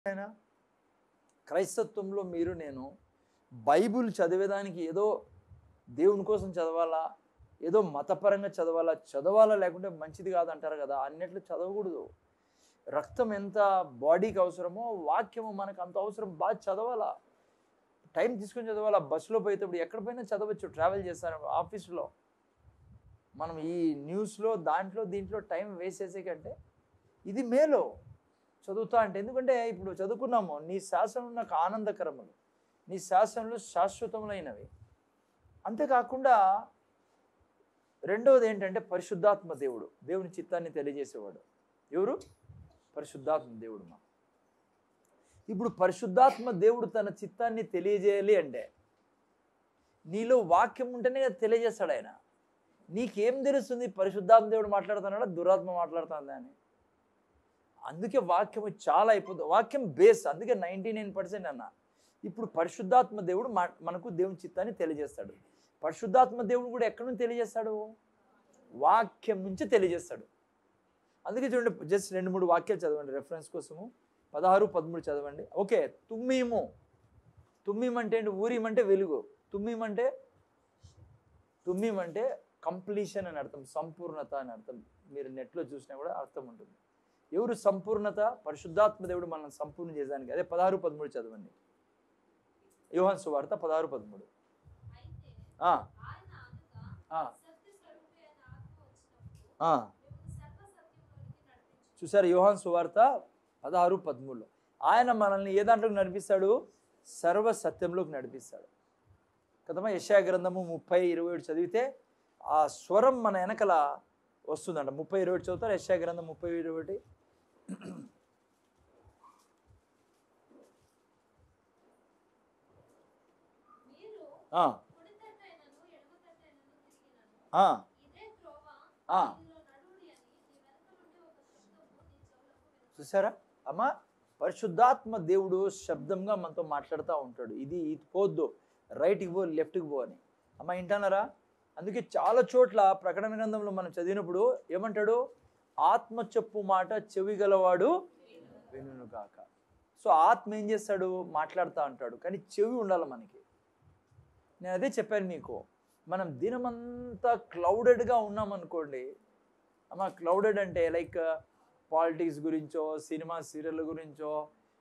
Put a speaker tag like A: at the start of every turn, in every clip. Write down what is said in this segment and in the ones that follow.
A: ఆయన క్రైస్తత్వంలో మీరు నేను బైబిల్ చదివేదానికి ఏదో దేవుని కోసం చదవాలా ఏదో మతపరంగా చదవాలా చదవాలా లేకుంటే మంచిది కాదంటారు కదా అన్నిట్లు చదవకూడదు రక్తం ఎంత బాడీకి అవసరమో వాక్యము మనకు అంత అవసరం బాగా చదవాలా టైం తీసుకొని చదవాలా బస్సులో పోయేటప్పుడు ఎక్కడ పోయినా చదవచ్చు ట్రావెల్ చేస్తాను ఆఫీస్లో మనం ఈ న్యూస్లో దాంట్లో దీంట్లో టైం వేస్ట్ చేసే కంటే ఇది మేలు చదువుతా అంటే ఎందుకంటే ఇప్పుడు చదువుకున్నాము నీ శాసనం నాకు ఆనందకరములు నీ శాసనలు శాశ్వతములైనవి అంతేకాకుండా రెండవది ఏంటంటే పరిశుద్ధాత్మ దేవుడు దేవుని చిత్తాన్ని తెలియజేసేవాడు ఎవరు పరిశుద్ధాత్మ దేవుడు మా ఇప్పుడు పరిశుద్ధాత్మ దేవుడు తన చిత్తాన్ని తెలియజేయాలి అంటే నీలో వాక్యం ఉంటేనే అది తెలియజేస్తాడు ఆయన నీకేం తెలుస్తుంది పరిశుద్ధాత్మ దేవుడు మాట్లాడుతున్నాడా దురాత్మ మాట్లాడుతుందా అని అందుకే వాక్యం చాలా అయిపోతుంది వాక్యం బేస్ అందుకే నైంటీ నైన్ పర్సెంట్ అన్న ఇప్పుడు పరిశుద్ధాత్మ దేవుడు మా- మనకు దేవుని చిత్తాన్ని తెలియజేస్తాడు పరిశుద్ధాత్మ దేవుడు కూడా ఎక్కడి నుంచి తెలియజేస్తాడు వాక్యం నుంచి తెలియజేస్తాడు అందుకే చూడండి జస్ట్ రెండు మూడు వాక్యాలు చదవండి రెఫరెన్స్ కోసము పదహారు పదమూడు చదవండి ఓకే తుమ్మీము తుమ్మీమంటే ఏంటి ఊరిమంటే వెలుగు తుమ్మీమంటే తుమ్మీమంటే కంప్లీషన్ అని అర్థం సంపూర్ణత అని అర్థం మీరు నెట్లో చూసినా కూడా అర్థం ఉంటుంది ఎవరు సంపూర్ణత పరిశుద్ధాత్మ దేవుడు మనల్ని సంపూర్ణ చేసేదానికి అదే పదహారు పదమూడు చదవండి యోహాన్ సువార్త పదహారు పదమూడు
B: అయితే
A: ఆ,
B: ఆయన అనగా
A: ఆ,
B: సత్య స్వరూపి అయిన ఆత్మ వచ్చినప్పుడు
A: ఆ.
B: మిమ్మల్ని సర్వ సత్యంలోనికి నడిపించును.
A: చూసారు యోహాన్ సువార్త పదహారు పదమూడులో ఆయన మనల్ని ఏ దాంట్లోకి నడిపిస్తాడు సర్వ సత్యంలోకి నడిపిస్తాడు కదమ్మా యశా గ్రంథము ముప్పై ఇరవై ఏడు చదివితే ఆ స్వరం మన వెనకల వస్తుందంట ముప్పై ఇరవై ఒకటి చదువుతారు యశా గ్రంథం ముప్పై ఇరవై ఒకటి
B: మీరు
A: ఆ,
B: కుడి తట్టైనను ఎడమ తట్టైనను తిరిగినను
A: ఆ,
B: ఇదే త్రోవ
A: ఆ.
B: ఇందులో నడువుడి అని నీ వెనక నుండి ఒక శబ్దము నీ చెవులకు వినబడును.
A: చూసారా అమ్మా పరిశుద్ధాత్మ దేవుడు శబ్దంగా మనతో మాట్లాడుతూ ఉంటాడు ఇది ఇది పోద్దు రైట్కి పో లెఫ్ట్కి పో అని అమ్మ వింటున్నారా అందుకే చాలా చోట్ల ప్రకటన గ్రంథంలో మనం చదివినప్పుడు ఏమంటాడు ఆత్మ చెప్పు మాట చెవి గలవాడు వినును కాక సో ఆత్మ ఏం చేస్తాడు మాట్లాడుతూ ఉంటాడు కానీ చెవి ఉండాలి మనకి నేను అదే చెప్పాను మీకు మనం దినమంతా క్లౌడెడ్గా ఉన్నామనుకోండి అమ్మ క్లౌడెడ్ అంటే లైక్ పాలిటిక్స్ గురించో సినిమా సీరియల్ గురించో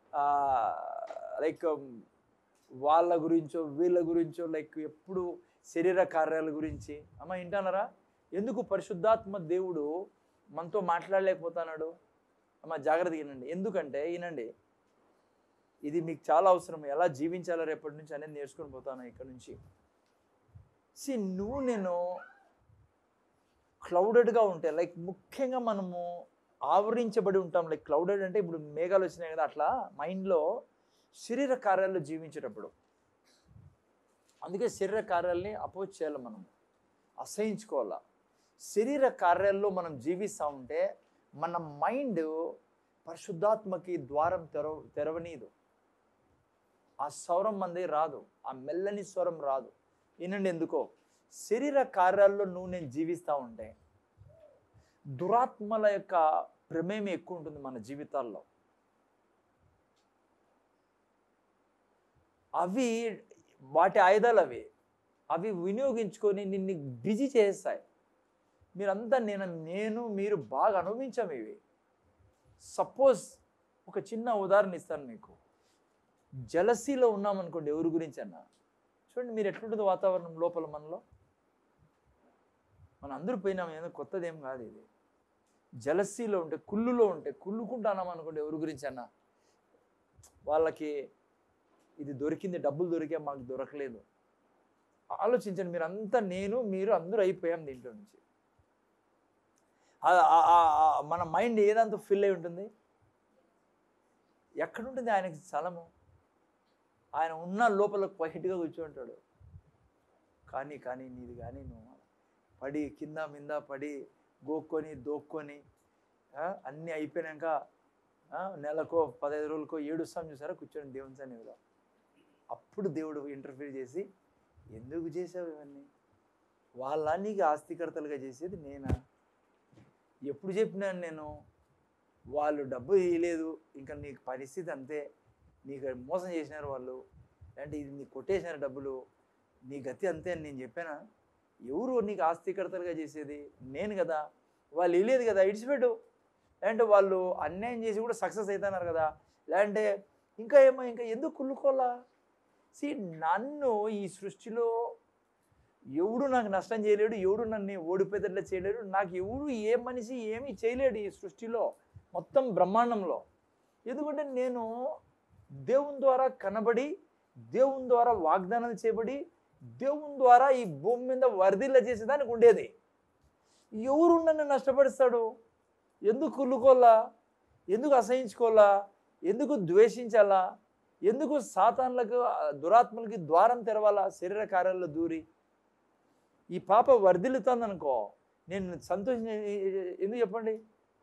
A: లైక్ వాళ్ళ గురించో వీళ్ళ గురించో లైక్ ఎప్పుడు శరీర కార్యాల గురించి అమ్మ వింటానరా ఎందుకు పరిశుద్ధాత్మ దేవుడు మనతో మాట్లాడలేకపోతున్నాడు అమ్మ జాగ్రత్తగా వినండి ఎందుకంటే వినండి ఇది మీకు చాలా అవసరం ఎలా జీవించాలో రేపటి నుంచి అనేది నేర్చుకొని పోతాను ఇక్కడ నుంచి సి నువ్వు నేను క్లౌడెడ్గా ఉంటే లైక్ ముఖ్యంగా మనము ఆవరించబడి ఉంటాం లైక్ క్లౌడెడ్ అంటే ఇప్పుడు మేఘాలు వచ్చినాయి కదా అట్లా మైండ్లో శరీర కార్యాలు జీవించేటప్పుడు అందుకే శరీర కార్యాలని అపోజ్ చేయాలి మనం అసహించుకోవాలా శరీర కార్యాల్లో మనం జీవిస్తూ ఉంటే మన మైండ్ పరిశుద్ధాత్మకి ద్వారం తెరవ తెరవనీదు ఆ స్వరం మంది రాదు ఆ మెల్లని స్వరం రాదు వినండి ఎందుకో శరీర కార్యాల్లో నువ్వు నేను జీవిస్తూ ఉంటే దురాత్మల యొక్క ప్రమేయం ఎక్కువ ఉంటుంది మన జీవితాల్లో అవి వాటి ఆయుధాలు అవి అవి వినియోగించుకొని నిన్ను బిజీ చేస్తాయి మీరంతా నేను నేను మీరు బాగా అనుభవించాము ఇవి సపోజ్ ఒక చిన్న ఉదాహరణ ఇస్తాను మీకు జలసీలో ఉన్నామనుకోండి ఎవరి గురించి అన్నా చూడండి మీరు ఎట్లుంటుంది వాతావరణం లోపల మనలో మన అందరూ పోయినాం ఏదో కొత్తది ఏం కాదు ఇది జలసీలో ఉంటే కుళ్ళులో ఉంటే కుళ్ళుకుంటానాం అనుకోండి ఎవరి గురించి అన్నా వాళ్ళకి ఇది దొరికింది డబ్బులు దొరికా మాకు దొరకలేదు ఆలోచించండి మీరు అంతా నేను మీరు అందరూ అయిపోయాం దీంట్లో నుంచి ఆ- ఆ- ఆ- ఆ మన మైండ్ ఏదంతా ఫిల్ అయి ఉంటుంది ఎక్కడుంటుంది ఆయనకి స్థలము ఆయన ఉన్న లోపల క్వైట్గా కూర్చుంటాడు కానీ కానీ నీది కానీ నువ్వు పడి కింద మింద పడి గోక్కొని దోక్కొని ఆ, అన్నీ అయిపోయినాక ఆ, నెలకో పదహైదు రోజులకో ఏడుస్తాం చూసారా కూర్చొని దేవుని సన్నిధిలో అప్పుడు దేవుడు ఇంటర్ఫీర్ చేసి ఎందుకు చేసావు ఇవన్నీ వాళ్ళ నీకు ఆస్తికర్తలుగా చేసేది నేనా ఎప్పుడు చెప్పినాను నేను వాళ్ళు డబ్బు ఇవ్వలేదు ఇంకా నీకు పరిస్థితి అంతే నీకు మోసం చేసినారు వాళ్ళు అంటే ఇది నీకు కొట్టేసినారు డబ్బులు నీ గతి అంతే అని నేను చెప్పానా ఎవరు నీకు ఆస్తికర్తలుగా చేసేది నేను కదా వాళ్ళు ఇవ్వలేదు కదా ఇడిచిపెట్టు లేదంటే వాళ్ళు అన్యాయం చేసి కూడా సక్సెస్ అవుతున్నారు కదా లేదంటే ఇంకా ఏమో ఇంకా ఎందుకు కుళ్ళుకోవాలా సి నన్ను ఈ సృష్టిలో ఎవడు నాకు నష్టం చేయలేడు ఎవడు నన్ను ఓడిపోయేటట్లు చేయలేడు నాకు ఎవడు ఏ మనిషి ఏమీ చేయలేడు ఈ సృష్టిలో మొత్తం బ్రహ్మాండంలో ఎందుకంటే నేను దేవుని ద్వారా కనబడి దేవుని ద్వారా వాగ్దానం చేయబడి దేవుని ద్వారా ఈ భూమి మీద వరదిల్ల చేసేదానికి ఉండేది ఎవరు నన్ను నష్టపరుస్తాడు ఎందుకు కుళ్ళుకోవాలా ఎందుకు అసహించుకోవాలా ఎందుకు ద్వేషించాలా ఎందుకు సాతాన్లకు ఆ, దురాత్మలకి ద్వారం తెరవాలా శరీర కార్యాల్లో దూరి ఈ పాప వర్ధిల్లుతుందనుకో నేను సంతోషం ఎందుకు చెప్పండి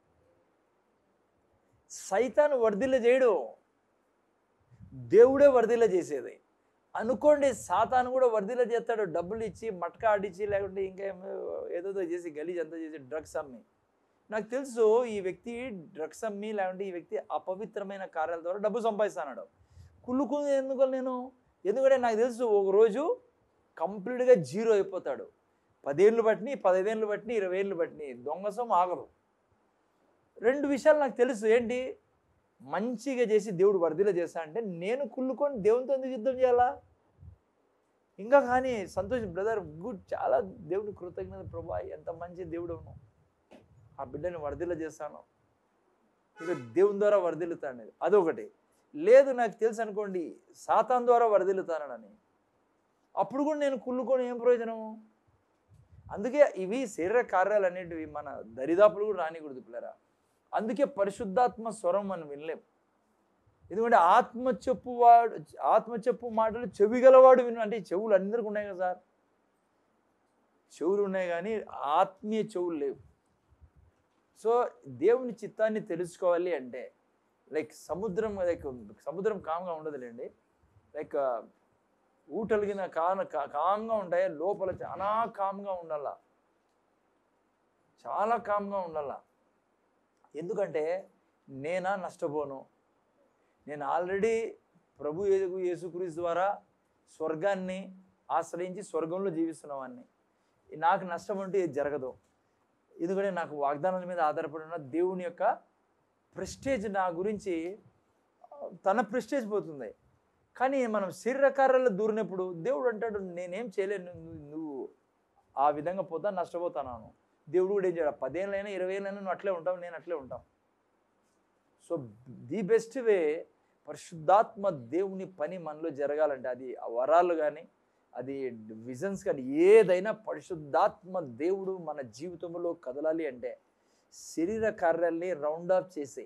A: సైతాను వర్ధిల్ల చేయడు దేవుడే వర్ధిల్ల చేసేది అనుకోండి సాతాను కూడా వర్ధిల్ల చేస్తాడు డబ్బులు ఇచ్చి మట్కా ఆడిచ్చి లేకుంటే ఇంకా ఏమో ఏదేదో చేసి గలీజ్ అంతా చేసి డ్రగ్స్ అమ్మి నాకు తెలుసు ఈ వ్యక్తి డ్రగ్స్ అమ్మి లేకుంటే ఈ వ్యక్తి అపవిత్రమైన కార్యాల ద్వారా డబ్బు సంపాదిస్తున్నాడు కుళ్ళుకుంది ఎందుకు నేను ఎందుకంటే నాకు తెలుసు ఒక రోజు కంప్లీట్గా జీరో అయిపోతాడు పదేళ్ళు బట్టిని పదహైదేళ్ళు బట్టిని ఇరవై ఏళ్ళు బట్టిని దొంగ సొమ్ము ఆగదు రెండు విషయాలు నాకు తెలుసు ఏంటి మంచిగా చేసి దేవుడు వర్ధిలో చేస్తా అంటే నేను కుళ్ళుకొని దేవునితో ఎందుకు యుద్ధం చేయాలా ఇంకా కానీ సంతోష్ బ్రదర్ గుడ్ చాలా దేవుని కృతజ్ఞత ప్రభా ఎంత మంచి దేవుడు ఉన్నావు ఆ బిడ్డని వర్ధిల్ల చేస్తాను ఇక దేవుని ద్వారా వర్ధిల్లుతాను అదొకటి లేదు నాకు తెలుసు అనుకోండి సాతాన్ ద్వారా వర్ధిల్లుతానని అప్పుడు కూడా నేను కుళ్ళుకొని ఏం ప్రయోజనం అందుకే ఇవి శరీర కార్యాలు అనేటివి మన దరిదాపులు కూడా రానికూడదు పిల్లరా అందుకే పరిశుద్ధాత్మ స్వరం మనం వినలేం ఎందుకంటే ఆత్మ చెప్పు వాడు ఆత్మ చెప్పు మాటలు చెవి గలవాడు విను అంటే ఈ చెవులు అందరికీ ఉన్నాయి కదా సార్ చెవులు ఉన్నాయి కానీ ఆత్మీయ చెవులు లేవు సో దేవుని చిత్తాన్ని తెలుసుకోవాలి అంటే లైక్ సముద్రం లైక్ సముద్రం కామ్గా ఉండదులేండి లైక్ ఊటలిగిన కాన కా- కామ్గా ఉంటాయి లోపల చాలా కామ్గా ఉండాల చాలా కామ్గా ఉండాల ఎందుకంటే నేనా నష్టపోను నేను ఆల్రెడీ ప్రభు యేసు యేసుక్రీస్తు ద్వారా స్వర్గాన్ని ఆశ్రయించి స్వర్గంలో జీవిస్తున్నవాడిని నాకు నష్టం అంటే ఇది జరగదు ఎందుకంటే నాకు వాగ్దానాల మీద ఆధారపడి ఉన్న దేవుని యొక్క ప్రెస్టేజ్ నా గురించి ఆ, తన ప్రెస్టేజ్ పోతుంది కానీ మనం శరీరకార్యాలు దూరినప్పుడు దేవుడు అంటాడు నేనేం చేయలేను నువ్వు నువ్వు ఆ విధంగా పోతా నష్టపోతాను దేవుడు కూడా ఏం చేయడు పదేళ్ళైనా ఇరవై ఏళ్ళైనా నువ్వు అట్లే ఉంటావు నేను అట్లే ఉంటాం సో ది బెస్ట్ వే పరిశుద్ధాత్మ దేవుని పని మనలో జరగాలంటే అది ఆ వరాలు కానీ అది విజన్స్ కానీ ఏదైనా పరిశుద్ధాత్మ దేవుడు మన జీవితంలో కదలాలి అంటే శరీర కార్యాల్ని రౌండ్ ఆఫ్ చేసే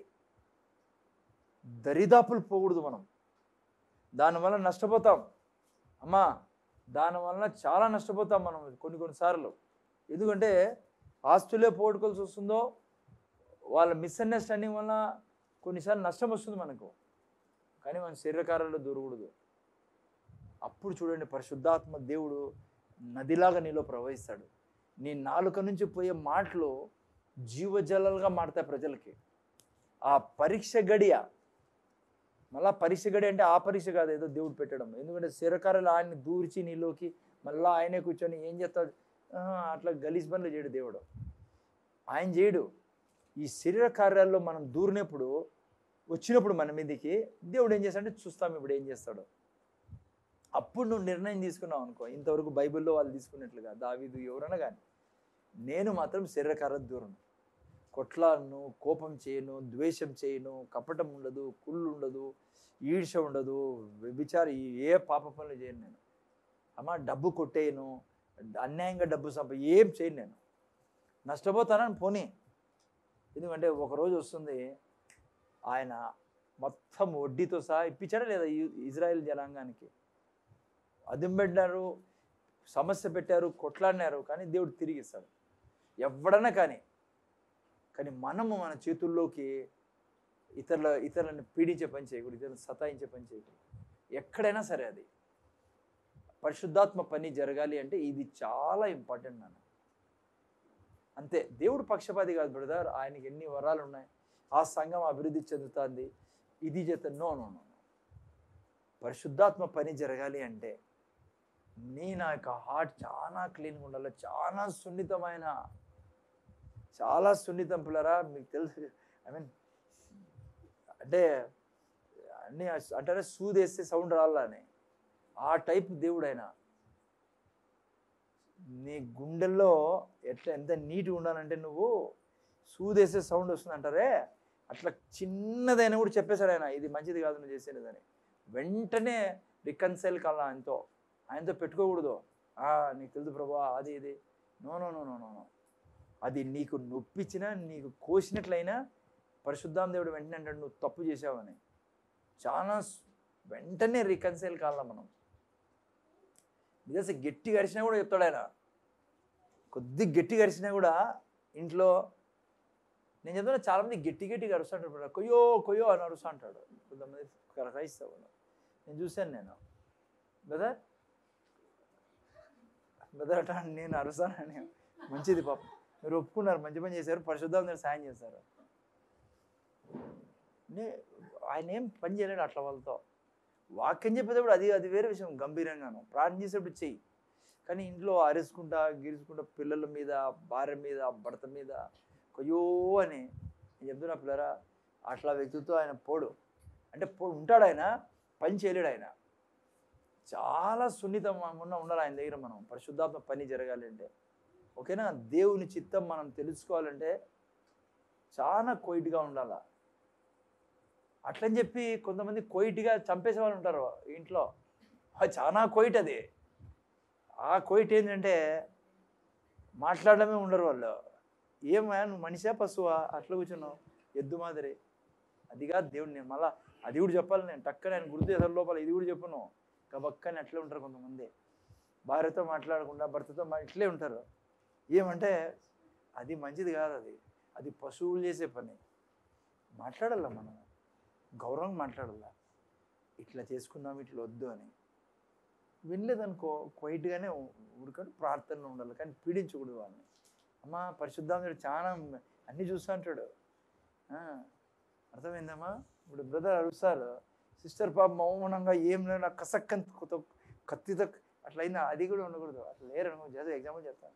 A: దరిదాపులు పోకూడదు మనం దానివల్ల నష్టపోతాం అమ్మా దానివల్ల చాలా నష్టపోతాం మనం కొన్ని కొన్నిసార్లు ఎందుకంటే ఆస్తులే పోగొట్టుకోవాల్సి వస్తుందో వాళ్ళ మిస్అండర్స్టాండింగ్ వల్ల కొన్నిసార్లు నష్టం వస్తుంది మనకు కానీ మన శరీరకారాల్లో దూరకూడదు అప్పుడు చూడండి పరిశుద్ధాత్మ దేవుడు నదిలాగా నీలో ప్రవహిస్తాడు నీ నాలుక నుంచి పోయే మాటలు జీవజలాలుగా మారుతాయి ప్రజలకి ఆ పరీక్ష గడియ మళ్ళా పరీక్ష గడి అంటే ఆ పరీక్ష కాదు ఏదో దేవుడు పెట్టడం ఎందుకంటే శిరకారాలు ఆయన్ని దూర్చి నీలోకి మళ్ళీ ఆయనే కూర్చొని ఏం చేస్తాడు ఆహా, అట్లా గలీజ్ పనులు చేయడు దేవుడు ఆయన చేయడు ఈ శరీర కార్యాల్లో మనం దూరినప్పుడు వచ్చినప్పుడు మన మీదకి దేవుడు ఏం చేస్తాడంటే చూస్తాం ఇప్పుడు ఏం చేస్తాడు అప్పుడు నువ్వు నిర్ణయం తీసుకున్నావు అనుకో ఇంతవరకు బైబిల్లో వాళ్ళు తీసుకున్నట్లుగా దావీదు ఎవరైనా కానీ నేను మాత్రం శరీరకారం దూరను కొట్లాడను కోపం చేయను ద్వేషం చేయను కపటం ఉండదు కుళ్ళు ఉండదు ఈర్ష ఉండదు వ్యభిచార ఏ పాప పనులు చేయను నేను అమ్మ డబ్బు కొట్టేయను అన్యాయంగా డబ్బు సంప ఏం చేయను నేను నష్టపోతానని పోనీ ఎందుకంటే ఒకరోజు వస్తుంది ఆయన మొత్తం వడ్డీతో సహా ఇప్పించాడా లేదా ఇ- ఇజ్రాయెల్ జనాంగానికి అదిం పెట్టారు సమస్య పెట్టారు కొట్లాడినారు కానీ దేవుడు తిరిగి ఇస్తాడు ఎవడన్నా కానీ కానీ మనము మన చేతుల్లోకి ఇతరుల ఇతరులను పీడించే పని చేయకూడదు ఇతరులను సతాయించే పని చేయకూడదు ఎక్కడైనా సరే అది పరిశుద్ధాత్మ పని జరగాలి అంటే ఇది చాలా ఇంపార్టెంట్ నాన్న అంతే దేవుడు పక్షపాతి కాదు బ్రదర్ ఆయనకి ఎన్ని వరాలు ఉన్నాయి ఆ సంఘం అభివృద్ధి చెందుతుంది ఇది చేత నో నో నో పరిశుద్ధాత్మ పని జరగాలి అంటే నీ నా యొక్క హార్ట్ చాలా క్లీన్గా ఉండాలి చాలా సున్నితమైన చాలా సున్నితం పిల్లరా మీకు తెలుసు ఐ మీన్ అంటే అన్నీ అస్- అంటారే సూదేస్తే సౌండ్ రాలని ఆ టైప్ దేవుడు ఆయన నీ గుండెల్లో ఎట్లా ఎంత నీట్గా ఉండాలంటే నువ్వు సూదేసే సౌండ్ వస్తుంది అంటారే అట్లా చిన్నదైనా కూడా చెప్పేశాడు ఆయన ఇది మంచిది కాదు నువ్వు చేసేదని వెంటనే రికన్సైల్ కాల ఆయనతో ఆయనతో పెట్టుకోకూడదు "ఆ, నీకు తెలుసు ప్రభా అది ఇది no no no no no no అది నీకు నొప్పించినా నీకు కోసినట్లయినా పరిశుద్ధాం దేవుడు వెంటనే అంటాడు నువ్వు తప్పు చేసావని చాలా స్- వెంటనే రికన్సైల్ కావాలా మనం ఇది అసలు గట్టి గరిచినా కూడా చెప్తాడు ఆయన కొద్ది గట్టి గరిచినా కూడా ఇంట్లో నేను చెప్తున్నా చాలామంది గట్టి గట్టిగా అరుస్తుంటారు ఇప్పుడు కొయ్యో కొయ్యో అని అరుస్తూ అంటాడు కొంతమంది క్రైస్తవు నేను చూశాను నేను బ్రదర్ బ్రదర్ అట నేను అరుస్తానని మంచిది పాపం మీరు ఒప్పుకున్నారు మంచి పని చేశారు పరిశుద్ధం మీరు సాయం చేశారు నే ఆయన ఏం పని చేయలేడు అట్లా వాళ్ళతో వాక్యం చెప్పేటప్పుడు అది అది వేరే విషయం గంభీరంగాను ప్రార్థన చేసేటప్పుడు చెయ్యి కానీ ఇంట్లో అరుచుకుంటా గిరుచుకుంటా పిల్లల మీద భార్య మీద భర్త మీద కొయ్యో అని నేను చెప్తున్నా పిల్లరా అట్లా వ్యక్తితో ఆయన పోడు అంటే పో ఉంటాడు ఆయన పని చేయలేడు ఆయన చాలా సున్నితం ఉన్న ఉండాలి ఆయన దగ్గర మనం పరిశుద్ధాత్మ పని జరగాలి అంటే ఓకేనా దేవుని చిత్తం మనం తెలుసుకోవాలంటే చాలా కొయిట్గా ఉండాలా అట్లని చెప్పి కొంతమంది కొయిట్గా చంపేసే వాళ్ళు ఉంటారు ఇంట్లో అది చాలా కొయిట్ అది ఆ కొయిట్ ఏంటంటే మాట్లాడడమే ఉండరు వాళ్ళు ఏమా నువ్వు మనిషా పశువా అట్లా కూర్చున్నావు ఎద్దు మాదిరి అది కాదు దేవుడు నేను మళ్ళా అది కూడా చెప్పాలి నేను టక్కన ఆయన గుర్తు చేసాను లోపల ఇది కూడా చెప్పను కబక్కని అట్లే ఉంటారు కొంతమంది భార్యతో మాట్లాడకుండా భర్తతో మా ఇట్లే ఉంటారు ఏమంటే అది మంచిది కాదు అది అది పశువులు చేసే పని మాట్లాడాల మనం గౌరవంగా మాట్లాడాల ఇట్లా చేసుకుందాం ఇట్లా వద్దు అని వినలేదనుకో క్వైట్గానే ఉడకడు ప్రార్థనలో ఉండాలి కానీ పీడించకూడదు వాళ్ళని అమ్మ పరిశుద్ధాంతుడు చాలా అన్నీ చూస్తూ ఉంటాడు ఆ, అర్థమైందమ్మా ఇప్పుడు బ్రదర్ అడుగుతారు సిస్టర్ పాప మౌనంగా ఏం లేదు నాకు కసక్కని కొత్త- కత్తితో అట్లా అయిందా అది కూడా ఉండకూడదు అట్లా లేరు అనుకో జస్ట్ ఎగ్జాంపుల్ చెప్తాను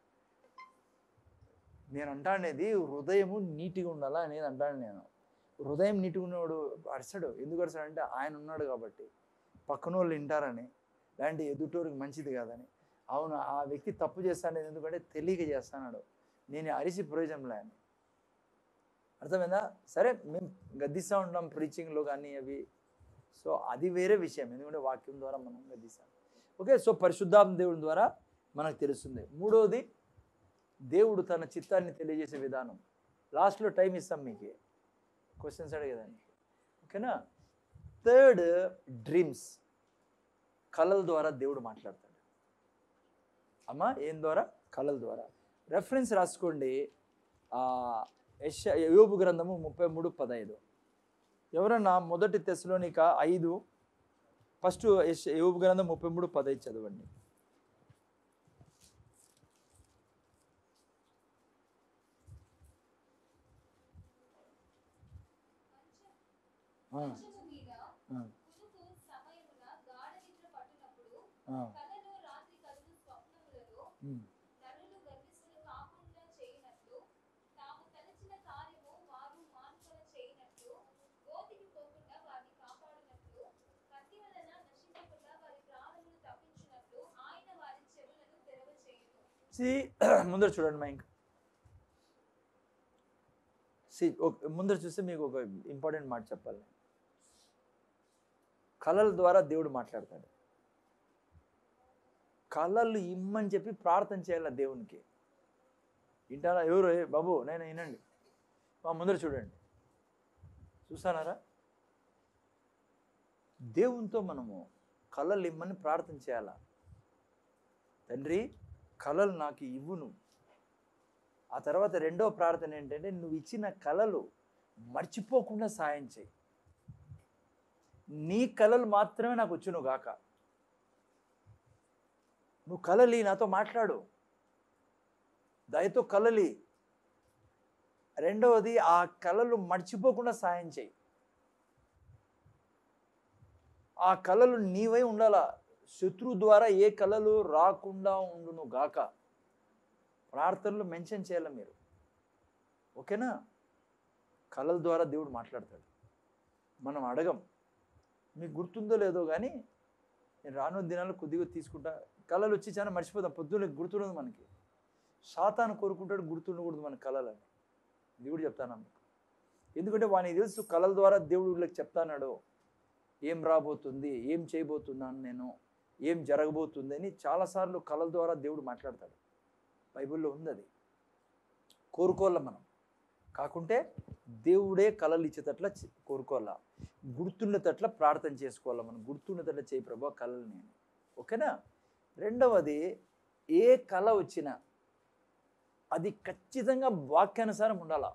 A: నేను అంటానేది హృదయము నీట్గా ఉండాలా అనేది అంటాను నేను హృదయం నీట్గా ఉన్నవాడు అరసడు ఎందుకు అరసడు అంటే ఆయన ఉన్నాడు కాబట్టి పక్కన వాళ్ళు వింటారని లేదంటే ఎదుటోరికి మంచిది కాదని అవును ఆ వ్యక్తి తప్పు చేస్తానేది ఎందుకంటే తెలియక చేస్తాడు నేను అరిసి ప్రయోజనం లేని అర్థమైందా సరే మేము గద్దిస్తూ ఉంటాం ప్రీచింగ్లో కానీ అవి సో అది వేరే విషయం ఎందుకంటే వాక్యం ద్వారా మనం గద్దిస్తాం ఓకే సో పరిశుద్ధాత్మ దేవుడి ద్వారా మనకు తెలుస్తుంది మూడోది దేవుడు తన చిత్తాన్ని తెలియజేసే విధానం లాస్ట్లో టైం ఇస్తాం మీకు క్వశ్చన్స్ అడిగేదానికి ఓకేనా థర్డ్ డ్రీమ్స్ కళల ద్వారా దేవుడు మాట్లాడతాడు అమ్మా ఏం ద్వారా కళల ద్వారా రెఫరెన్స్ రాసుకోండి ఆ, యెష యోబు గ్రంథము ముప్పై మూడు పదహైదు ఎవరన్నా మొదటి తెశలోనిక ఐదు ఫస్ట్ యెష యోబు గ్రంథం ముప్పై మూడు పదహైదు చదవండి ఆ,
B: మంచము మీద
A: ఆ,
B: కునుకు సమయమున గాఢ నిద్ర పట్టునప్పుడు
A: ఆ,
B: కలలో రాత్రి కలుగు స్వప్నములలో
A: ఉమ్.
B: నరులు గర్విస్తులు కాకుండా చేయనట్లు తాము తలచిన కార్యము వారు మానుకొన చేయనట్లు గోతికి పోకుండా వారిని కాపాడినట్లు కత్తి వలన నశించకుండా వారి ప్రాణములు తప్పించినట్లు ఆయన వారి చెవులను తెరవ చేయును
A: సి ముందర చూడండి మా ఇంకా సి ముందర చూస్తే మీకు ఒక ఇంపార్టెంట్ మాట చెప్పాలి కళల ద్వారా దేవుడు మాట్లాడతాడు కళలు ఇమ్మని చెప్పి ప్రార్థన చేయాలి దేవునికి వింటారా ఎవరు ఏ బాబు నేను వినండి మా ముందర చూడండి చూసానారా దేవునితో మనము కళలు ఇమ్మని ప్రార్థన చేయాలా తండ్రి కళలు నాకు ఇవ్వు నువ్వు ఆ తర్వాత రెండో ప్రార్థన ఏంటంటే నువ్వు ఇచ్చిన కళలు మర్చిపోకుండా సాయం చేయి నీ కళలు మాత్రమే నాకు వచ్చును గాక నువ్వు కలలి నాతో మాట్లాడు దయతో కలలి రెండవది ఆ కళలు మర్చిపోకుండా సాయం చేయి ఆ కళలు నీవై ఉండాలా శత్రువు ద్వారా ఏ కళలు రాకుండా ఉండును గాక ప్రార్థనలు మెన్షన్ చేయాలి మీరు ఓకేనా కళల ద్వారా దేవుడు మాట్లాడతాడు మనం అడగం మీకు గుర్తుందో లేదో కానీ నేను రానున్న దినాలు కొద్దిగా తీసుకుంటా కళలు వచ్చి చాలా మర్చిపోతాం పొద్దున్న గుర్తుండదు మనకి సాతాను కోరుకుంటాడు గుర్తుండకూడదు మన కళలని ఇది కూడా చెప్తాను మీకు ఎందుకంటే వానికి తెలుసు కళల ద్వారా దేవుడు వీళ్ళకి చెప్తాన్నాడు ఏం రాబోతుంది ఏం చేయబోతున్నాను నేను ఏం జరగబోతుంది అని చాలాసార్లు కళల ద్వారా దేవుడు మాట్లాడతాడు బైబిల్లో ఉంది అది కోరుకోవాల మనం కాకుంటే దేవుడే కళలు ఇచ్చేటట్ల చి- కోరుకోవాలా గుర్తుండేటట్ల ప్రార్థన చేసుకోవాలా మనం గుర్తుండేటట్ల చేయి ప్రభా కళలు నేను ఓకేనా రెండవది ఏ కళ వచ్చినా అది ఖచ్చితంగా వాక్యానుసారం ఉండాలా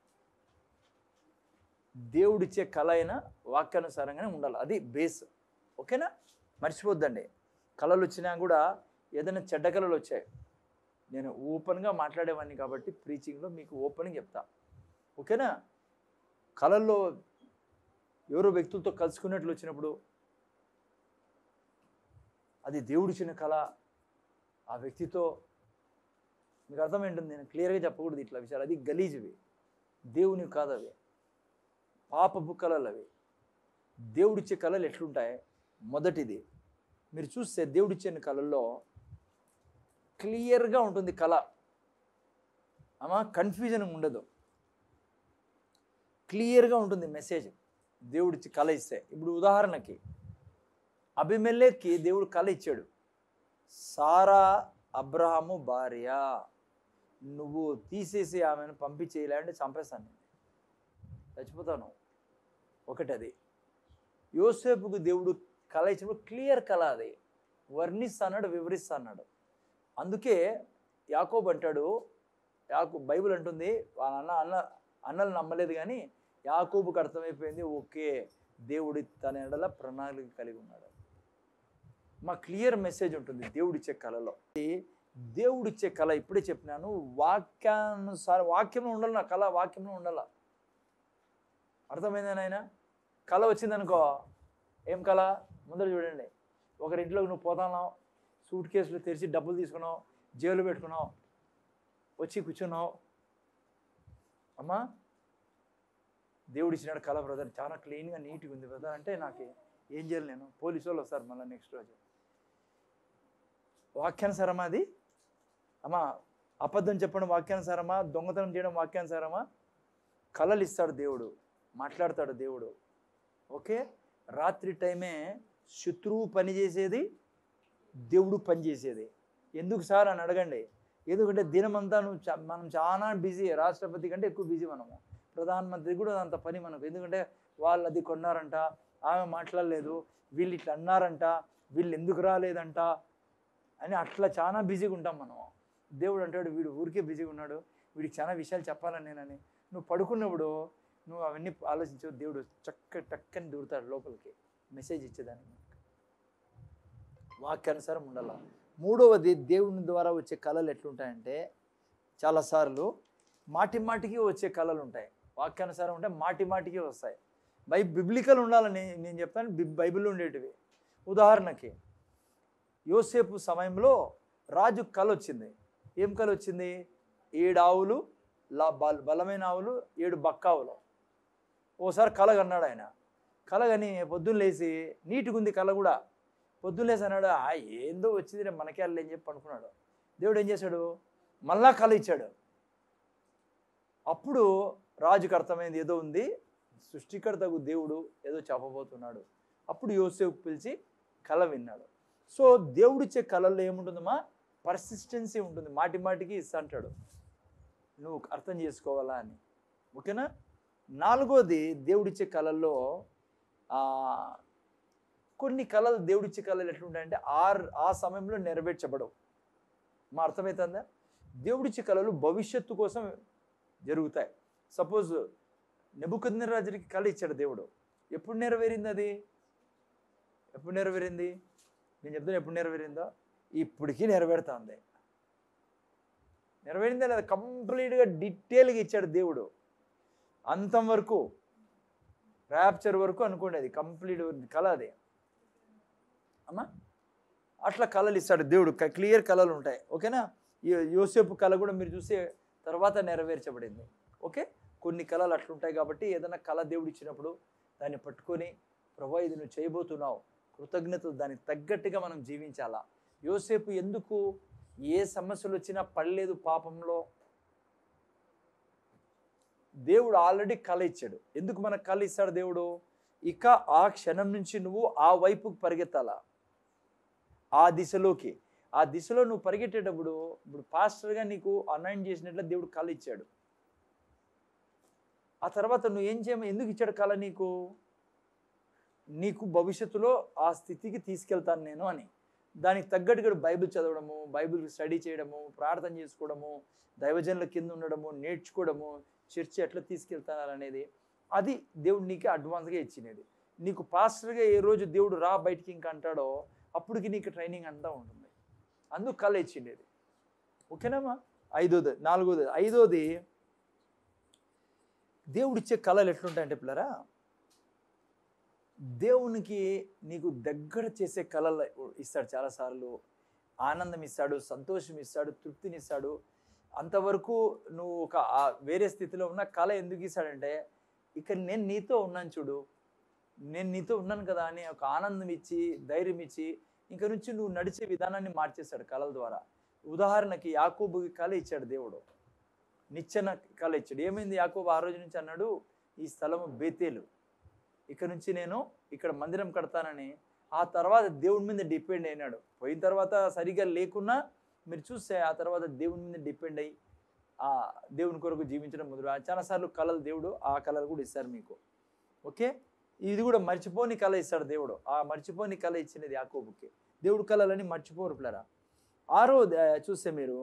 A: దేవుడిచ్చే కళ అయినా వాక్యానుసారంగానే ఉండాలి అది బేస్ ఓకేనా మర్చిపోద్దండి కళలు వచ్చినా కూడా ఏదైనా చెడ్డ కళలు వచ్చాయి నేను ఓపెన్గా మాట్లాడేవాడిని కాబట్టి ప్రీచింగ్లో మీకు ఓపెన్గా చెప్తా ఓకేనా కళల్లో ఎవరో వ్యక్తులతో కలుసుకున్నట్లు వచ్చినప్పుడు అది దేవుడిచ్చిన కళ ఆ వ్యక్తితో మీకు అర్థమేంటుంది నేను క్లియర్గా చెప్పకూడదు ఇట్లా విషయాలు అది గలీజ్వి దేవుని కాదు అవి పాపపు కళలు అవి దేవుడిచ్చే కళలు ఎట్లుంటాయి మొదటిది మీరు చూస్తే దేవుడిచ్చిన కళల్లో క్లియర్గా ఉంటుంది కళ అమ్మా కన్ఫ్యూజన్ ఉండదు క్లియర్గా ఉంటుంది మెసేజ్ దేవుడిచ్చి కళ ఇస్తే ఇప్పుడు ఉదాహరణకి అభిమెల్లేకి దేవుడు కళ ఇచ్చాడు సారా అబ్రహాము భార్య నువ్వు తీసేసి ఆమెను పంపించేయలే అంటే చంపేస్తాను నేను చచ్చిపోతాను ఒకటి అది యోసేపుకు దేవుడు కళ ఇచ్చినప్పుడు క్లియర్ కళ అది వర్ణిస్తాడు వివరిస్తాడు అందుకే యాకోబ్ అంటాడు యాకో బైబిల్ అంటుంది వాళ్ళ అన్న అన్న అన్నలు నమ్మలేదు కానీ యాకోబుకు అర్థమైపోయింది ఓకే దేవుడి తన ఎడల ప్రణాళిక కలిగి ఉన్నాడు మా క్లియర్ మెసేజ్ ఉంటుంది దేవుడిచ్చే కళలో దేవుడిచ్చే కళ ఇప్పుడే చెప్పినాను వాక్యానుసారం వాక్యంలో ఉండాలి నా కళ వాక్యంలో ఉండాల అర్థమైందా నాయన కళ వచ్చిందనుకో ఏం కళ ముందర చూడండి ఒకరింట్లోకి నువ్వు పోతున్నావు సూట్ కేసులు తెరిచి డబ్బులు తీసుకున్నావు జేబులో పెట్టుకున్నావు వచ్చి కూర్చున్నావు అమ్మా దేవుడు ఇచ్చినాడు కళ బ్రదర్ చాలా క్లీన్గా నీట్గా ఉంది బ్రదర్ అంటే నాకు ఏం చేయాలి నేను పోలీసు వాళ్ళు వస్తారు మళ్ళీ నెక్స్ట్ రోజు వాక్యానుసారమా అది అమ్మా అబద్ధం చెప్పడం వాక్యానుసారమా దొంగతనం చేయడం వాక్యానుసారమా కళలు ఇస్తాడు దేవుడు మాట్లాడతాడు దేవుడు ఓకే రాత్రి టైమే శత్రువు పని చేసేది దేవుడు పని చేసేది ఎందుకు సార్ అని అడగండి ఎందుకంటే దినమంతా నువ్వు చా- మనం చాలా బిజీ రాష్ట్రపతి కంటే ఎక్కువ బిజీ మనము ప్రధానమంత్రి కూడా అంత పని మనకు ఎందుకంటే వాళ్ళు అది కొన్నారంట ఆమె మాట్లాడలేదు వీళ్ళు ఇట్లా అన్నారంట వీళ్ళు ఎందుకు రాలేదంట అని అట్లా చాలా బిజీగా ఉంటాం మనం దేవుడు అంటాడు వీడు ఊరికే బిజీగా ఉన్నాడు వీడికి చాలా విషయాలు చెప్పాలని నేనని నువ్వు పడుకున్నప్పుడు నువ్వు అవన్నీ ఆలోచించవు దేవుడు చక్క టక్కని దూరుతాడు లోపలికి మెసేజ్ ఇచ్చేదానికి వాక్యానుసారం ఉండాల మూడవది దేవుని ద్వారా వచ్చే కళలు ఎట్లుంటాయంటే చాలాసార్లు మాటి మాటికి వచ్చే కళలు ఉంటాయి వాక్యానుసారం ఉంటే మాటి మాటికి వస్తాయి బై బిబ్లికల్ ఉండాలని నేను చెప్తాను బి బైబిల్లో ఉండేటివి ఉదాహరణకి యోసేపు సమయంలో రాజు కళ వచ్చింది ఏం కళ వచ్చింది ఏడు ఆవులు లా బల- బలమైన ఆవులు ఏడు బక్కావులు ఓసారి కళ కన్నాడు ఆయన కళ కని పొద్దున్న లేచి నీట్గా ఉంది కళ కూడా పొద్దున్న లేచి అన్నాడు "ఆ, ఏందో వచ్చింది రే మనకే అల్లు అని చెప్పి అనుకున్నాడు దేవుడు ఏం చేశాడు మళ్ళా కళ ఇచ్చాడు అప్పుడు రాజుకు అర్థమైంది ఏదో ఉంది సృష్టికర్తకు దేవుడు ఏదో చెప్పబోతున్నాడు అప్పుడు యోసేపు పిలిచి కళ విన్నాడు సో దేవుడిచ్చే కళల్లో ఏముంటుందమ్మా పర్సిస్టెన్సీ ఉంటుంది మాటి మాటికి ఇస్తా అంటాడు నువ్వు అర్థం చేసుకోవాలా అని ఓకేనా నాలుగోది దేవుడిచ్చే కళల్లో ఆ, కొన్ని కళలు దేవుడిచ్చే కళలు ఎట్లుంటాయంటే ఆ ఆ సమయంలో నెరవేర్చబడవు మా అర్థమవుతుందా దేవుడిచ్చే కళలు భవిష్యత్తు కోసం జరుగుతాయి సపోజ్ నెబుకద్ని రాజుకి కళ ఇచ్చాడు దేవుడు ఎప్పుడు నెరవేరింది అది ఎప్పుడు నెరవేరింది నేను చెప్తాను ఎప్పుడు నెరవేరిందో ఇప్పటికీ నెరవేరుతా ఉంది నెరవేరిందా లేదా కంప్లీట్గా డీటెయిల్గా ఇచ్చాడు దేవుడు అంతం వరకు ర్యాప్చర్ వరకు అనుకోండి అది కంప్లీట్ కళ అది అమ్మా అట్లా కళలు ఇస్తాడు దేవుడు క్లియర్ కళలు ఉంటాయి ఓకేనా ఈ యోసేపు కళ కూడా మీరు చూసే తర్వాత నెరవేర్చబడింది ఓకే కొన్ని కళలు అట్లుంటాయి కాబట్టి ఏదైనా కళ దేవుడు ఇచ్చినప్పుడు దాన్ని పట్టుకొని ప్రభా ఇది నువ్వు చేయబోతున్నావు కృతజ్ఞతలు దానికి తగ్గట్టుగా మనం జీవించాలా యోసేపు ఎందుకు ఏ సమస్యలు వచ్చినా పడలేదు పాపంలో దేవుడు ఆల్రెడీ కళ ఇచ్చాడు ఎందుకు మనకు కళ ఇస్తాడు దేవుడు ఇక ఆ క్షణం నుంచి నువ్వు ఆ వైపుకు పరిగెత్తాలా ఆ దిశలోకి ఆ దిశలో నువ్వు పరిగెట్టేటప్పుడు ఇప్పుడు పాస్టర్గా నీకు అనాయిన్ చేసినట్లు దేవుడు కళ ఇచ్చాడు ఆ తర్వాత నువ్వు ఏం చేయమ ఎందుకు ఇచ్చాడు కళ నీకు నీకు భవిష్యత్తులో ఆ స్థితికి తీసుకెళ్తాను నేను అని దానికి తగ్గట్టుగా బైబిల్ చదవడము బైబిల్ స్టడీ చేయడము ప్రార్థన చేసుకోవడము దైవజనుల కింద ఉండడము నేర్చుకోవడము చర్చ ఎట్లా తీసుకెళ్తాను అనేది అది దేవుడు నీకు అడ్వాన్స్గా ఇచ్చినది నీకు పాస్టర్గా ఏ రోజు దేవుడు రా బయటికి ఇంకా అంటాడో అప్పటికి నీకు ట్రైనింగ్ అంతా ఉంటుంది అందుకు కళ ఇచ్చిండేది ఓకేనామా ఐదోది నాలుగోది ఐదోది దేవుడు ఇచ్చే కళలు ఎట్లుంటాయంటే పిల్లరా దేవునికి నీకు దగ్గర చేసే కళలు ఇస్తాడు చాలాసార్లు ఆనందం ఇస్తాడు సంతోషం ఇస్తాడు తృప్తిని ఇస్తాడు అంతవరకు నువ్వు ఒక ఆ- వేరే స్థితిలో ఉన్న కళ ఎందుకు ఇస్తాడంటే ఇక నేను నీతో ఉన్నాను చూడు నేను నీతో ఉన్నాను కదా అని ఒక ఆనందం ఇచ్చి ధైర్యం ఇచ్చి ఇంక నుంచి నువ్వు నడిచే విధానాన్ని మార్చేస్తాడు కళల ద్వారా ఉదాహరణకి యాకోబుకి కళ ఇచ్చాడు దేవుడు నిచ్చెన కళ ఇచ్చాడు ఏమైంది యాకోబు ఆ రోజు నుంచి అన్నాడు ఈ స్థలము బేతేలు ఇక్కడ నుంచి నేను ఇక్కడ మందిరం కడతానని ఆ తర్వాత దేవుడి మీద డిపెండ్ అయినాడు పోయిన తర్వాత సరిగా లేకున్నా మీరు చూస్తే ఆ తర్వాత దేవుని మీద డిపెండ్ అయ్యి ఆ దేవుని కొరకు జీవించడం మొదలు చాలాసార్లు కళలు దేవుడు ఆ కళలు కూడా ఇస్తారు మీకు ఓకే ఇది కూడా మర్చిపోని కళ ఇస్తాడు దేవుడు ఆ మర్చిపోని కళ ఇచ్చినది యాకోబుకి దేవుడు కళలని మర్చిపోరు పిల్లరా ఆరో ద- చూస్తే మీరు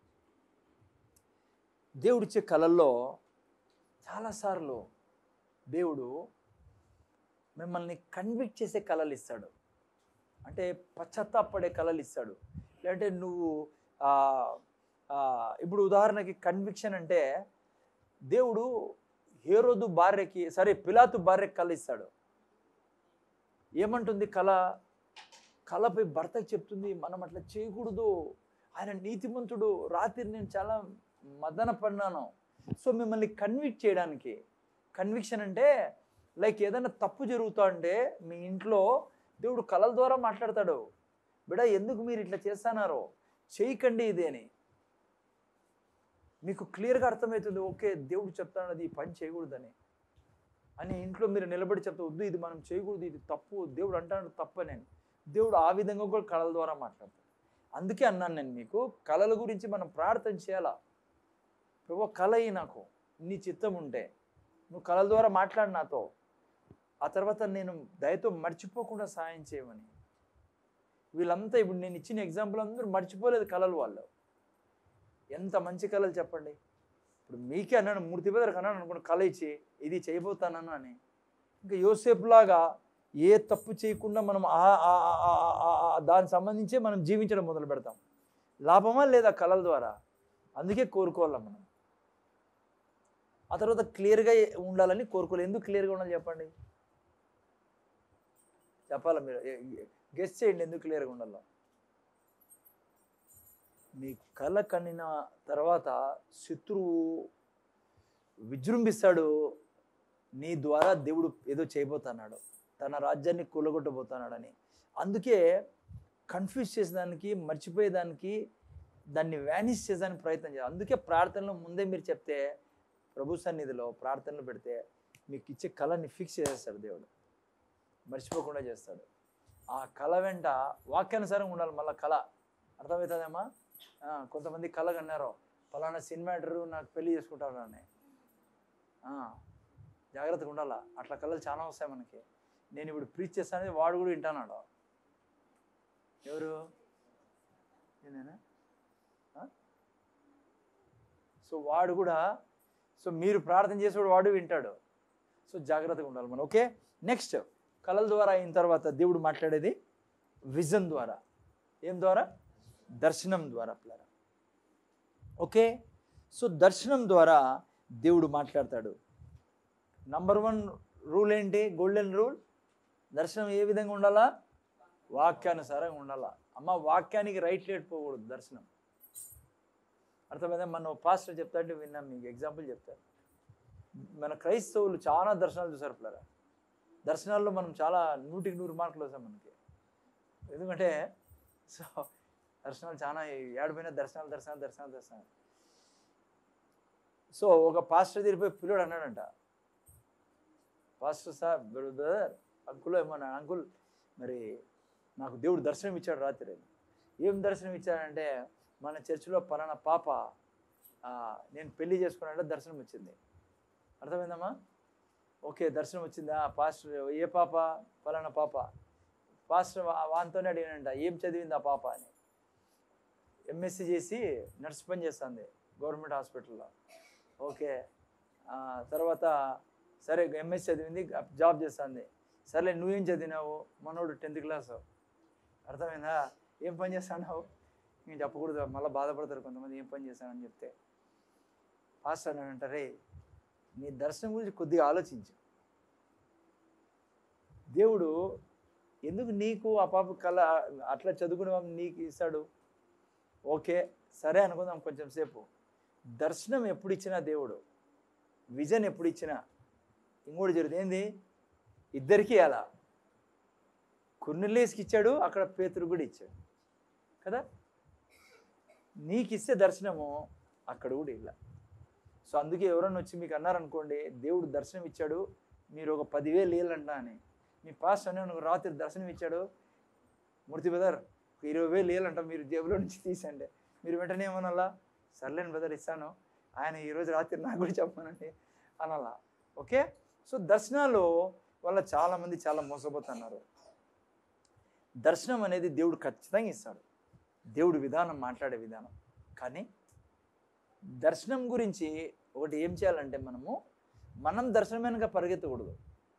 A: దేవుడిచ్చే కళల్లో చాలాసార్లు దేవుడు మిమ్మల్ని కన్విక్ట్ చేసే కళలు ఇస్తాడు అంటే పశ్చాత్తాపడే కళలు ఇస్తాడు లేదంటే నువ్వు ఆ, ఆ, ఇప్పుడు ఉదాహరణకి కన్విక్షన్ అంటే దేవుడు హేరోదు భార్యకి సరే పిలాతు భార్యకి కళ ఇస్తాడు ఏమంటుంది కళ కళపై భర్తకి చెప్తుంది మనం అట్లా చేయకూడదు ఆయన నీతిమంతుడు రాత్రి నేను చాలా మదన పడినాను సో మిమ్మల్ని కన్విక్ట్ చేయడానికి కన్విక్షన్ అంటే లైక్ ఏదైనా తప్పు జరుగుతా అంటే మీ ఇంట్లో దేవుడు కళల ద్వారా మాట్లాడతాడు బిడ ఎందుకు మీరు ఇట్లా చేస్తున్నారో చేయకండి ఇది అని మీకు క్లియర్గా అర్థమవుతుంది ఓకే దేవుడు చెప్తాడు అది ఈ పని చేయకూడదని అని ఇంట్లో మీరు నిలబడి చెప్తా వద్దు ఇది మనం చేయకూడదు ఇది తప్పు దేవుడు అంటాడు తప్పని దేవుడు ఆ విధంగా కూడా కళల ద్వారా మాట్లాడతాడు అందుకే అన్నాను నేను మీకు కళల గురించి మనం ప్రార్థన చేయాలా ప్రభు కళ అయ్యి నాకు నీ చిత్తం ఉంటే నువ్వు కళల ద్వారా మాట్లాడు నాతో ఆ తర్వాత నేను దయతో మర్చిపోకుండా సాయం చేయమని వీళ్ళంతా ఇప్పుడు నేను ఇచ్చిన ఎగ్జాంపుల్ అందరూ మర్చిపోలేదు కళలు వాళ్ళు ఎంత మంచి కళలు చెప్పండి ఇప్పుడు మీకే అన్నాను మూర్తి బెదరకు అన్నాను అనుకోండి కళ ఇచ్చి ఇది చేయబోతానను అని ఇంకా యోసేపు లాగా ఏ తప్పు చేయకుండా మనం ఆ- ఆ- ఆ- ఆ- ఆ- ఆ- దానికి సంబంధించే మనం జీవించడం మొదలు పెడతాం లాభమా లేదా కళల ద్వారా అందుకే కోరుకోవాలి మనం ఆ తర్వాత క్లియర్గా ఉండాలని కోరుకోవాలి ఎందుకు క్లియర్గా ఉండాలి చెప్పండి చెప్పాలా మీరు గెస్ట్ చేయండి ఎందుకు క్లియర్గా ఉండాలో మీ కళ కన్నిన తర్వాత శత్రువు విజృంభిస్తాడు నీ ద్వారా దేవుడు ఏదో చేయబోతున్నాడు తన రాజ్యాన్ని కూలగొట్టబోతున్నాడని అందుకే కన్ఫ్యూజ్ చేసేదానికి మర్చిపోయేదానికి దాన్ని వ్యానిష్ చేసేదానికి ప్రయత్నం చేయాలి అందుకే ప్రార్థనలో ముందే మీరు చెప్తే ప్రభు సన్నిధిలో ప్రార్థనలు పెడితే మీకు ఇచ్చే కళని ఫిక్స్ చేసేస్తాడు దేవుడు మర్చిపోకుండా చేస్తాడు ఆ కళ వెంట వాక్యానుసారంగా ఉండాలి మళ్ళీ కళ అర్థమవుతుందేమా ఆ, కొంతమంది కళ కన్నారు ఫలానా సినిమా యాక్టరు నాకు పెళ్లి చేసుకుంటారు అని ఆ, జాగ్రత్తగా ఉండాలా అట్లా కళలు చాలా వస్తాయి మనకి నేను ఇప్పుడు ప్రీచ్ చేస్తానని వాడు కూడా వింటానాడు ఎవరు నేనేనా ఆ? సో వాడు కూడా సో మీరు ప్రార్థన చేసేవాడు వాడు వింటాడు సో జాగ్రత్తగా ఉండాలి మనం ఓకే నెక్స్ట్ కళల ద్వారా అయిన తర్వాత దేవుడు మాట్లాడేది విజన్ ద్వారా ఏం ద్వారా దర్శనం ద్వారా పిల్లరా ఓకే సో దర్శనం ద్వారా దేవుడు మాట్లాడతాడు నంబర్ వన్ రూల్ ఏంటి గోల్డెన్ రూల్ దర్శనం ఏ విధంగా ఉండాలా వాక్యానుసారంగా ఉండాలా అమ్మ వాక్యానికి రైట్ లేకపోకూడదు దర్శనం అర్థమైందా మన పాస్టర్ చెప్తా అంటే విన్నాం మీకు ఎగ్జాంపుల్ చెప్తాను మన క్రైస్తవులు చాలా దర్శనాలు చూసారు పిల్లరా దర్శనాల్లో మనం చాలా నూటికి నూరు మార్కులు వస్తాం మనకి ఎందుకంటే సో దర్శనాలు చాలా ఏడిపోయిన దర్శనాలు దర్శనాలు దర్శనాలు దర్శనాలు సో ఒక పాస్టర్ తిరిగిపోయి పిల్లడు అన్నాడంట పాస్టర్ సార్ బ్రదర్ అంకుల్ ఏమన్నా అంకుల్ మరి నాకు దేవుడు దర్శనం ఇచ్చాడు రాత్రి ఏం దర్శనం ఇచ్చాడంటే మన చర్చిలో పలానా పాప ఆ, నేను పెళ్లి చేసుకున్నాడంటే దర్శనం వచ్చింది అర్థమైందమ్మా ఓకే దర్శనం వచ్చిందా పాస్టర్ ఏ పాప పలానా పాప పాస్టర్ వా- వానితోనే అడిగానంట ఏం చదివింది ఆ పాప అని ఎంఎస్సి చేసి నర్స్ పని చేస్తుంది గవర్నమెంట్ హాస్పిటల్లో ఓకే ఆ, తర్వాత సరే ఎంఎస్ చదివింది జాబ్ చేస్తుంది సర్లే నువ్వేం చదివినావు మనోడు టెన్త్ క్లాస్ అర్థమైందా ఏం పని చేస్తున్నావు నేను చెప్పకూడదు మళ్ళీ బాధపడతారు కొంతమంది ఏం పని చేశానని చెప్తే పాస్టర్ అని అంటారే నీ దర్శనం గురించి కొద్దిగా ఆలోచించు దేవుడు ఎందుకు నీకు ఆ పాప కళ అట్లా చదువుకునే వాళ్ళని నీకు ఇస్తాడు ఓకే సరే అనుకుందాం కొంచెం సేపు దర్శనం ఎప్పుడు ఇచ్చినా దేవుడు విజన్ ఎప్పుడు ఇచ్చినా ఇంకోటి జరుగుతుంది ఏంది ఇద్దరికీ అలా కొన్నిలేసుకి ఇచ్చాడు అక్కడ పేతురు కూడా ఇచ్చాడు కదా నీకు ఇస్తే దర్శనము అక్కడ కూడా ఇలా సో అందుకే ఎవరన్నా వచ్చి మీకు అన్నారనుకోండి దేవుడు దర్శనం ఇచ్చాడు మీరు ఒక పదివేలు వేయాలంట అని మీ పాస్ అనే నాకు రాత్రి దర్శనం ఇచ్చాడు మూర్తి బదర్ ఒక ఇరవై వేలు వేయాలంట మీరు జేబులో నుంచి తీసండి మీరు వెంటనే ఏమనాలా సర్లేని బదర్ ఇస్తాను ఆయన ఈరోజు రాత్రి నాకు కూడా చెప్పానండి అనాలా ఓకే సో దర్శనాలు వల్ల చాలామంది చాలా మోసపోతున్నారు దర్శనం అనేది దేవుడు ఖచ్చితంగా ఇస్తాడు దేవుడు విధానం మాట్లాడే విధానం కానీ దర్శనం గురించి ఒకటి ఏం చేయాలంటే మనము మనం దర్శనం వెనుక పరిగెత్తకూడదు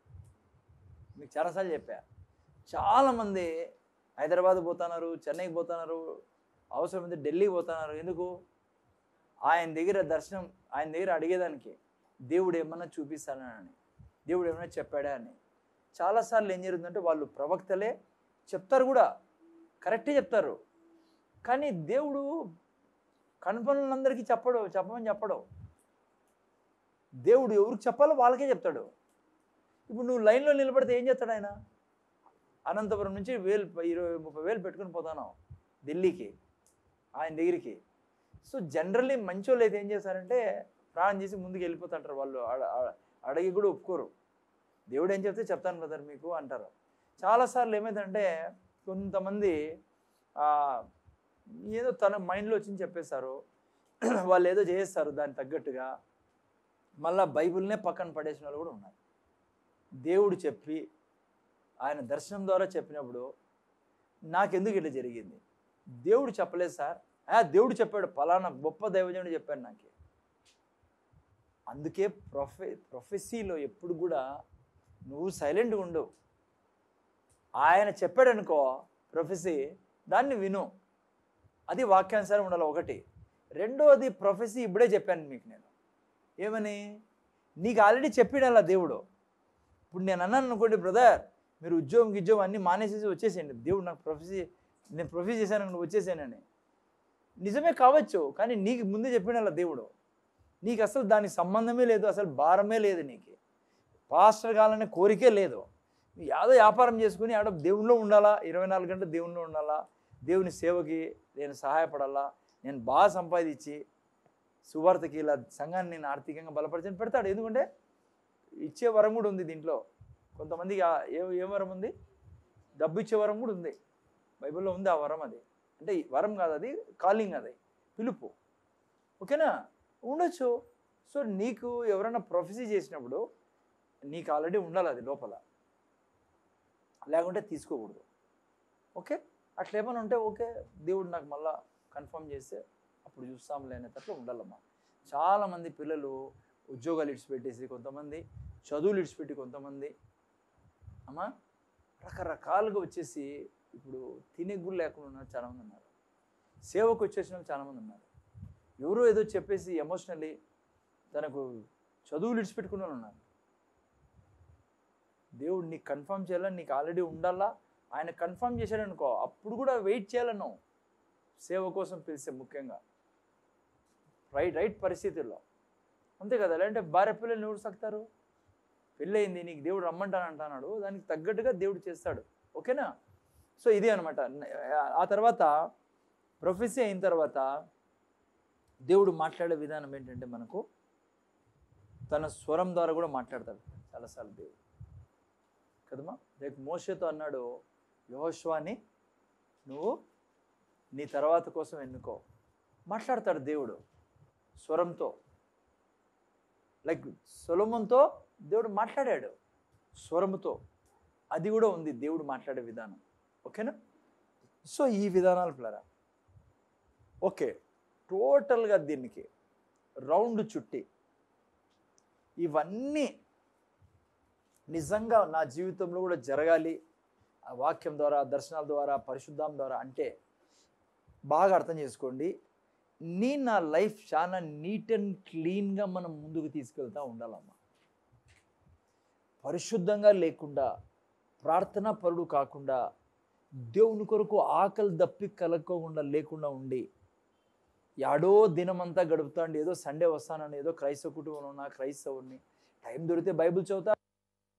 A: మీకు చాలాసార్లు చెప్పా చాలామంది హైదరాబాద్ పోతున్నారు చెన్నైకి పోతున్నారు అవసరమైతే ఢిల్లీకి పోతున్నారు ఎందుకు ఆయన దగ్గర దర్శనం ఆయన దగ్గర అడిగేదానికి దేవుడు ఏమన్నా చూపిస్తానని దేవుడు ఏమైనా చెప్పాడా అని చాలాసార్లు ఏం జరుగుతుందంటే వాళ్ళు ప్రవక్తలే చెప్తారు కూడా కరెక్టే చెప్తారు కానీ దేవుడు కనపనులందరికీ చెప్పడు చెప్పమని చెప్పడు దేవుడు ఎవరికి చెప్పాలో వాళ్ళకే చెప్తాడు ఇప్పుడు నువ్వు లైన్లో నిలబడితే ఏం చేస్తాడు ఆయన అనంతపురం నుంచి వేలు ఇరవై ముప్పై వేలు పెట్టుకుని పోతాను ఢిల్లీకి ఆయన దగ్గరికి సో జనరల్లీ మంచి వాళ్ళు అయితే ఏం చేస్తారంటే ప్రాణం చేసి ముందుకు వెళ్ళిపోతుంటారు వాళ్ళు అడ- అడ- అడిగి కూడా ఒప్పుకోరు దేవుడు ఏం చెప్తే చెప్తాను బ్రదర్ మీకు అంటారు చాలాసార్లు ఏమైందంటే కొంతమంది ఆ, ఏదో తన మైండ్లో వచ్చింది చెప్పేస్తారు వాళ్ళు ఏదో చేస్తారు దానికి తగ్గట్టుగా మళ్ళా బైబిల్నే పక్కన పడేసిన వాళ్ళు కూడా ఉన్నారు దేవుడు చెప్పి ఆయన దర్శనం ద్వారా చెప్పినప్పుడు నాకెందుకు ఇట్లా జరిగింది దేవుడు చెప్పలేదు సార్ ఆ దేవుడు చెప్పాడు పలానా గొప్ప దైవజనుడు చెప్పాడు నాకు అందుకే ప్రొఫె ప్రొఫెసీలో ఎప్పుడు కూడా నువ్వు సైలెంట్గా ఉండు ఆయన చెప్పాడనుకో ప్రొఫెసీ దాన్ని విను అది వాక్యానుసారం ఉండాలి ఒకటి రెండోది ప్రొఫెసీ ఇప్పుడే చెప్పాను మీకు నేను ఏమని నీకు ఆల్రెడీ చెప్పిడల్లా దేవుడు ఇప్పుడు నేను అన్నాను అనుకోండి బ్రదర్ మీరు ఉద్యోగం ఉద్యోగం అన్నీ మానేసేసి వచ్చేసేయండి దేవుడు నాకు ప్రొఫెసీ నేను ప్రొఫెసీ చేశాను నువ్వు వచ్చేసానని నిజమే కావచ్చు కానీ నీకు ముందే చెప్పినలా దేవుడు నీకు అసలు దానికి సంబంధమే లేదు అసలు భారమే లేదు నీకు పాస్టర్ కావాలనే కోరికే లేదు యాదో వ్యాపారం చేసుకుని ఆడ దేవునిలో ఉండాలా ఇరవై నాలుగు గంటలు దేవునిలో ఉండాలా దేవుని సేవకి నేను సహాయపడాలా నేను బాగా సంపాదించి సువార్తకి ఇలా సంఘాన్ని నేను ఆర్థికంగా బలపరచని పెడతాడు ఎందుకంటే ఇచ్చే వరం కూడా ఉంది దీంట్లో కొంతమందికి ఆ- ఏ ఏ వరం ఉంది డబ్బు ఇచ్చే వరం కూడా ఉంది బైబిల్లో ఉంది ఆ వరం అది అంటే ఈ వరం కాదు అది కాలింగ్ అది పిలుపు ఓకేనా ఉండొచ్చు సో నీకు ఎవరైనా ప్రొఫెసీ చేసినప్పుడు నీకు ఆల్రెడీ ఉండాలి అది లోపల లేకుంటే తీసుకోకూడదు ఓకే అట్లా ఏమైనా ఉంటే ఓకే దేవుడు నాకు మళ్ళా కన్ఫర్మ్ చేస్తే అప్పుడు చూస్తాంలే అనేటట్లు ఉండాలమ్మా చాలామంది పిల్లలు ఉద్యోగాలు ఇడిచిపెట్టేసి కొంతమంది చదువులు ఇడిచిపెట్టి కొంతమంది అమ్మా రకరకాలుగా వచ్చేసి ఇప్పుడు తినే కూడా లేకుండా ఉన్నారు చాలామంది ఉన్నారు సేవకు వచ్చేసిన వాళ్ళు చాలామంది ఉన్నారు ఎవరో ఏదో చెప్పేసి ఎమోషనల్లీ తనకు చదువులు ఇడిచిపెట్టుకున్న వాళ్ళు ఉన్నారు దేవుడు నీకు కన్ఫర్మ్ చేయాలని నీకు ఆల్రెడీ ఉండాలా ఆయన కన్ఫర్మ్ చేశాడు అనుకో అప్పుడు కూడా వెయిట్ చేయాలను సేవ కోసం పిలిస్తే ముఖ్యంగా రైట్ రైట్ పరిస్థితుల్లో అంతే కదా లేదంటే భార్య పిల్లల్ని ఎవరు సక్తారు పెళ్ళయింది నీకు దేవుడు రమ్మంటాను అంటున్నాడు దానికి తగ్గట్టుగా దేవుడు చేస్తాడు ఓకేనా సో ఇది అనమాట ఆ తర్వాత ప్రొఫెసీ అయిన తర్వాత దేవుడు మాట్లాడే విధానం ఏంటంటే మనకు తన స్వరం ద్వారా కూడా మాట్లాడతాడు చాలాసార్లు దేవుడు కదమ్మా రేపు మోషతో అన్నాడు యహోష్వాని నువ్వు నీ తర్వాత కోసం ఎన్నుకో మాట్లాడతాడు దేవుడు స్వరంతో లైక్ సొలమంతో దేవుడు మాట్లాడాడు స్వరముతో అది కూడా ఉంది దేవుడు మాట్లాడే విధానం ఓకేనా సో ఈ విధానాలు పిల్లరా ఓకే టోటల్గా దీనికి రౌండ్ చుట్టి ఇవన్నీ నిజంగా నా జీవితంలో కూడా జరగాలి ఆ వాక్యం ద్వారా దర్శనాల ద్వారా పరిశుద్ధం ద్వారా అంటే బాగా అర్థం చేసుకోండి నీ నా లైఫ్ చాలా నీట్ అండ్ క్లీన్గా మనం ముందుకు తీసుకెళ్తా ఉండాలమ్మా పరిశుద్ధంగా లేకుండా ప్రార్థనా పరుడు కాకుండా దేవుని కొరకు ఆకలి దప్పి కలక్కోకుండా లేకుండా ఉండి యాడో దినమంతా గడుపుతాండి ఏదో సండే వస్తానని ఏదో క్రైస్తవ కుటుంబంలో ఉన్నా క్రైస్తవుని టైం దొరికితే బైబిల్ చదువుతా